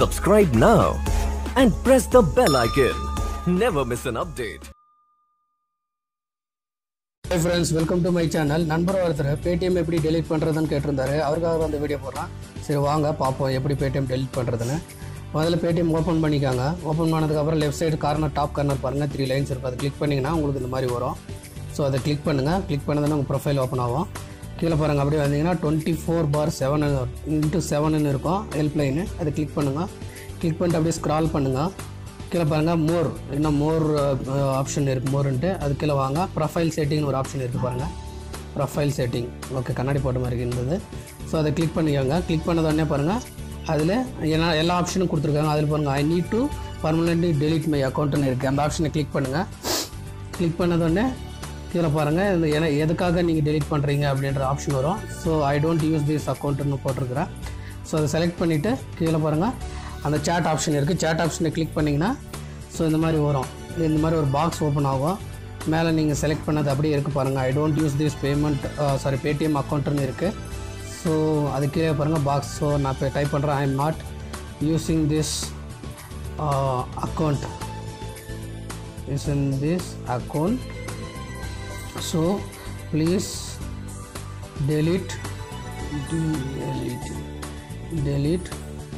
Subscribe now and press the bell icon. Never miss an update. Hi friends welcome to my channel நண்பர் ஒருத்தர் Paytm எப்படி delete பண்ணுறதுன்னு கேட்டிருந்தாரு அவருக்காக அந்த வீடியோ போடுறேன் சரி வாங்க பார்ப்போம் எப்படி பேடிஎம் டெலீட் பண்ணுறதுன்னு முதல்ல பேடிஎம் ஓப்பன் பண்ணிக்காங்க ஓப்பன் பண்ணதுக்கப்புறம் left side corner top corner பாருங்கள் த்ரீ லைன்ஸ் இருக்கும் அதை கிளிக் பண்ணிங்கன்னா உங்களுக்கு இந்த மாதிரி வரும் ஸோ அதை கிளிக் பண்ணுங்கள் கிளிக் பண்ணதுன்னா உங்கள் ப்ரொஃபைல் ஓப்பன் ஆகும் கீழே பாருங்கள் அப்படியே வந்தீங்கன்னா டுவெண்ட்டி ஃபோர் பார் செவன் இன்ட்டு செவனுன்னு இருக்கும் ஹெல்ப்லைனு அதை கிளிக் பண்ணுங்கள் கிளிக் பண்ணிட்டு அப்படியே ஸ்க்ரால் பண்ணுங்கள் கீழே பாருங்கள் மோர் இன்னும் மோர் ஆப்ஷன் இருக்குது மோர்ன்ட்டு அது கீழே வாங்க ப்ரொஃபைல் செட்டிங்னு ஒரு ஆப்ஷன் இருக்குது பாருங்கள் ப்ரொஃபைல் செட்டிங் ஓகே கண்ணாடி போட்ட மாதிரி இருந்தது ஸோ அதை கிளிக் பண்ணிக்கோங்க கிளிக் பண்ணது உடனே பாருங்கள் அதில் எல்லா எல்லா ஆப்ஷனும் கொடுத்துருக்காங்க அதில் பாருங்கள் I need to permanently delete my அக்கௌண்ட்னு இருக்குது அந்த ஆப்ஷனை கிளிக் பண்ணுங்கள் கிளிக் பண்ணதோடனே கீழே பாருங்கள் இந்த என எதுக்காக நீங்கள் டெலிட் பண்ணுறீங்க அப்படின்ற ஆப்ஷன் வரும் so I don't use this அக்கௌண்ட்டுன்னு போட்டிருக்கிறேன் ஸோ அதை செலக்ட் பண்ணிவிட்டு கீழே பாருங்கள் அந்த சேட் ஆப்ஷன் இருக்குது சேட் ஆப்ஷனை கிளிக் பண்ணிங்கன்னா ஸோ இந்த மாதிரி வரும் இந்த மாதிரி ஒரு பாக்ஸ் ஓப்பன் ஆகும் மேலே நீங்கள் செலக்ட் பண்ணது அப்படியே இருக்குது பாருங்கள் I don't use this payment sorry Paytm அக்கௌண்ட்டுன்னு இருக்குது ஸோ அது கீழே பாருங்கள் பாக்ஸ் ஸோ நான் இப்போ டைப் பண்ணுறேன் I am not using this account is in this account so please delete delete delete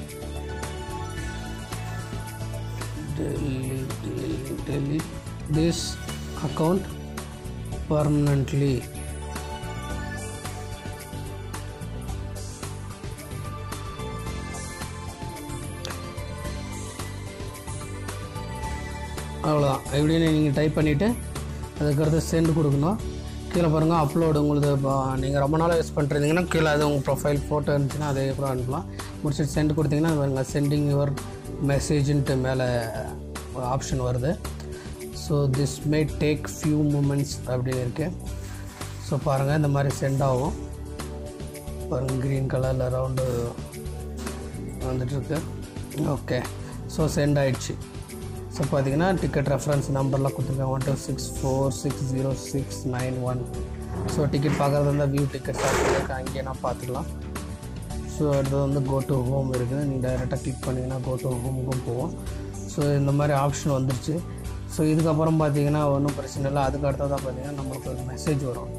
delete delete, delete this account permanently அவ்வளோதான் எப்படின்னு நீங்கள் டைப் பண்ணிவிட்டு அதுக்கடுத்து சென்ட் கொடுக்கணும் கீழே பாருங்கள் அப்லோடு உங்களுக்கு இப்போ நீங்கள் ரொம்ப நாளாக யூஸ் பண்ணுறீங்கன்னா கீழே அது உங்கள் ப்ரொஃபைல் ஃபோட்டோ இருந்துச்சுன்னா அதே கூட அனுப்பலாம் முடிச்சுட்டு சென்ட் கொடுத்தீங்கன்னா அது பாருங்கள் சென்டிங் யுவர் மெசேஜ்ன்ட்டு மேலே ஒரு ஆப்ஷன் வருது so this may take few moments அப்படின்னு இருக்குது ஸோ பாருங்கள் இந்த மாதிரி சென்ட் ஆகும் பாருங்கள் க்ரீன் கலரில் ரவுண்டு வந்துட்டுருக்கு ஓகே ஸோ சென்ட் ஆயிடுச்சு ஸோ பார்த்தீங்கன்னா டிக்கெட் ரெஃபரன்ஸ் நம்பர்லாம் கொடுத்துருக்காங்க one two six four six zero six nine one so ticket பார்க்குறது வந்து வியூ டிக்கெட் இருக்கு அங்கேயே நான் பார்த்துக்கலாம் ஸோ அடுத்தது வந்து கோ டு ஹோம் இருக்குது நீங்கள் டைரெக்டாக கிளிக் பண்ணிங்கன்னா கோ டு ஹோமுக்கும் போவோம் ஸோ இந்த மாதிரி ஆப்ஷன் வந்துருச்சு ஸோ இதுக்கப்புறம் பார்த்தீங்கன்னா ஒன்றும் பிரச்சனை இல்லை அதுக்கு அடுத்ததாக பார்த்தீங்கன்னா நம்மளுக்கு ஒரு மெசேஜ் வரும்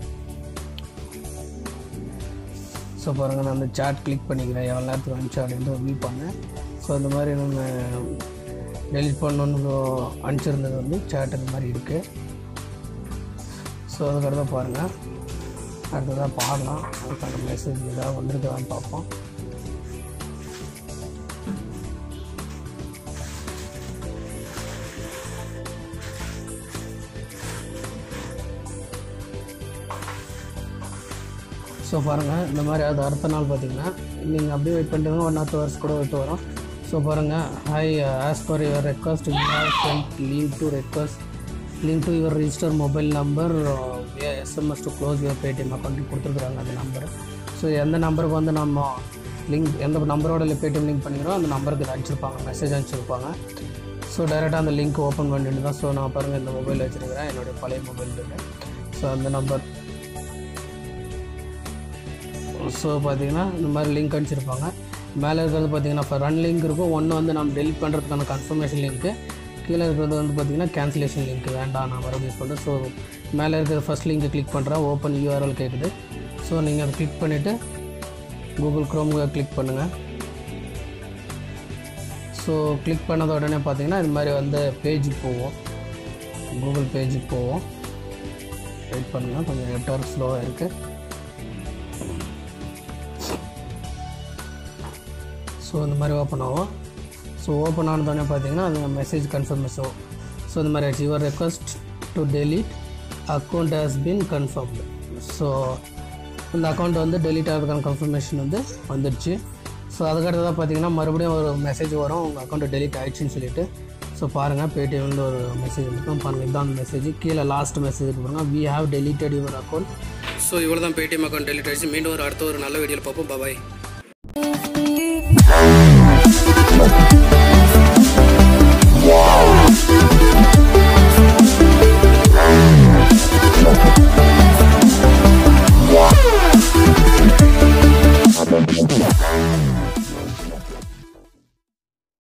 ஸோ பாருங்கள் நான் அந்த சாட் கிளிக் பண்ணிக்கிறேன் எவ்வளோ நேரத்துக்கு வந்துச்சு அப்படின்ட்டு வியூ பண்ணேன் ஸோ இந்த மாதிரி நம்ம டெலிட் பண்ணணுன்னு அனுப்பிச்சிருந்தது வந்து சேட் இந்த மாதிரி இருக்குது ஸோ அதுக்கடுத்த பாருங்கள் அடுத்ததாக பாடலாம் அதுக்கான மெசேஜ் ஏதாவது வந்திருக்குதான்னு பார்ப்போம் ஸோ பாருங்கள் இந்த மாதிரி அது அடுத்த நாள் பார்த்தீங்கன்னா நீங்கள் அப்படியே வெயிட் பண்ணிட்டு ஒன் ஆர் டூ ஹவர்ஸ் கூட விட்டு வரும் ஸோ பாருங்கள் hi as per your request you have sent link to request link to your register mobile number SMS to close your Paytm account கொடுத்துருக்குறாங்க அந்த நம்பர் ஸோ எந்த நம்பருக்கு வந்து நம்ம லிங்க் எந்த நம்பரோட பேடிஎம் லிங்க் பண்ணிக்கிறோம் அந்த நம்பருக்கு இதை அனுப்பிச்சிருப்பாங்க மெசேஜ் அனுப்பிச்சிருப்பாங்க ஸோ டைரெக்டாக அந்த லிங்க் ஓப்பன் பண்ணிட்டு தான் ஸோ நான் பாருங்கள் இந்த மொபைல் வச்சுருக்கிறேன் என்னுடைய பழைய மொபைல் இருக்குது ஸோ அந்த நம்பர் ஸோ பார்த்தீங்கன்னா இந்த மாதிரி லிங்க் அனுப்பிச்சிருப்பாங்க மேலே இருக்கிறது பார்த்தீங்கன்னா இப்போ ரன் லிங்க் இருக்கும் ஒன்று வந்து நம்ம டெலிட் பண்ணுறதுக்கான கன்ஃபர்மேஷன் லிங்க்கு கீழே இருக்கிறது வந்து பார்த்தீங்கன்னா கேன்சலேஷன் லிங்க் வேண்டாம் நான் மறுபடியும் யூஸ் பண்ணுறேன் ஸோ மேலே இருக்கிற ஃபஸ்ட் லிங்க்கை கிளிக் பண்ணுறேன் ஓப்பன் யூஆர்எல் கேட்குது ஸோ நீங்கள் அதை கிளிக் பண்ணிவிட்டு கூகுள் க்ரோம் கிளிக் பண்ணுங்கள் ஸோ கிளிக் பண்ணத உடனே பார்த்தீங்கன்னா இது மாதிரி வந்து பேஜுக்கு போவோம் கூகுள் பேஜுக்கு போவோம் வெயிட் பண்ணுங்கள் கொஞ்சம் நெட்ஒர்க் ஸ்லோவாக இருக்குது ஸோ இந்த மாதிரி ஓப்பன் ஆகும் ஸோ ஓப்பன் ஆனதோடனே பார்த்தீங்கன்னா அது மெசேஜ் கன்ஃபர்மேஷன் ஸோ இந்த மாதிரி ஆச்சு your request to delete account has been confirmed so இந்த அக்கௌண்ட் வந்து டெலிட் ஆகிறதுக்கான கன்ஃபர்மேஷன் வந்து வந்துடுச்சு ஸோ அதுக்கடுத்ததாக பார்த்தீங்கன்னா மறுபடியும் ஒரு மெசேஜ் வரும் உங்கள் அக்கௌண்ட்டு டெலிட் ஆயிடுச்சுன்னு சொல்லிட்டு ஸோ பாருங்கள் பேடிஎம்ல ஒரு மெசேஜ் வந்துருக்கும் பாருங்கள் இதுதான் மெசேஜ் கீழே லாஸ்ட் மெசேஜ் பாருங்கள் we have deleted your account so இவ்வளோ தான் பேடிஎம் அக்கௌண்ட் டெலிட் ஆயிடுச்சு மீண்டும் ஒரு அடுத்த ஒரு நல்ல வீடியோவில் பார்ப்போம் பாய்